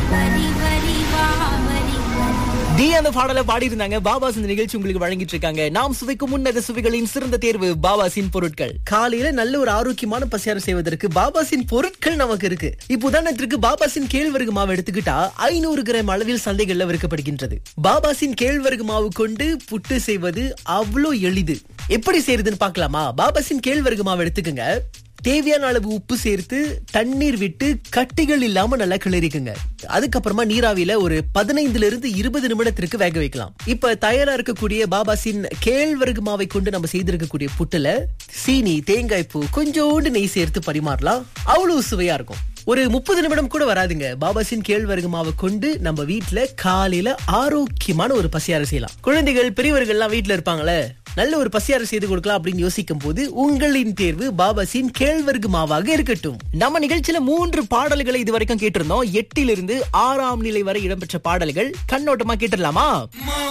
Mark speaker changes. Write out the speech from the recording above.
Speaker 1: வரி வரி வா வரி வரி
Speaker 2: டி அந்த பாடலை பாடி இருந்தாங்க பாபாஸ் இந்த நிகழ்ச்சி உங்களுக்கு வழங்கிட்டு இருக்காங்க நாம் சுவைக்கும் முன்னத சுவைகளின் சிறந்த தேர்வு பாபாசின் பொருட்கள் காலையில நல்ல ஒரு ஆரோக்கியமான பசியாரம் செய்வதற்கு பாபாசின் பொருட்கள் நமக்கு இருக்கு இப்ப உதாரணத்திற்கு பாபாசின் கேழ்வரகு மாவு எடுத்துக்கிட்டா ஐநூறு கிராம் அளவில் சந்தைகள்ல விற்கப்படுகின்றது பாபாசின் கேழ்வரகு மாவு கொண்டு புட்டு செய்வது அவ்வளோ எளிது எப்படி செய்யறதுன்னு பார்க்கலாமா பாபாசின் கேழ்வரகு மாவு எடுத்துக்கங்க தேவையான அளவு உப்பு சேர்த்து தண்ணீர் விட்டு கட்டிகள் இல்லாம நல்லா கிளறிக்குங்க அதுக்கப்புறமா நீராவியில ஒரு பதினைந்துல இருந்து இருபது நிமிடத்திற்கு வேக வைக்கலாம் இப்ப தயாரா இருக்கக்கூடிய பாபாசின் கேழ்வரகு மாவை கொண்டு நம்ம செய்திருக்கக்கூடிய புட்டுல சீனி தேங்காய் பூ கொஞ்சோண்டு நெய் சேர்த்து பரிமாறலாம் அவ்வளவு சுவையா இருக்கும் ஒரு முப்பது நிமிடம் கூட வராதுங்க பாபாசின் கேழ்வரகு மாவை கொண்டு நம்ம வீட்ல காலையில ஆரோக்கியமான ஒரு பசியாறு செய்யலாம் குழந்தைகள் பெரியவர்கள் எல்லாம் வீட்ல இருப்பாங்களே நல்ல ஒரு பசியாறு செய்து கொடுக்கலாம் அப்படின்னு யோசிக்கும் போது உங்களின் தேர்வு பாபாசின் கேழ்வரகு மாவாக இருக்கட்டும் நம்ம நிகழ்ச்சியில மூன்று பாடல்களை இது வரைக்கும் கேட்டிருந்தோம் எட்டிலிருந்து ஆறாம் நிலை வரை இடம்பெற்ற பாடல்கள் கண்ணோட்டமா கேட்டுடலாமா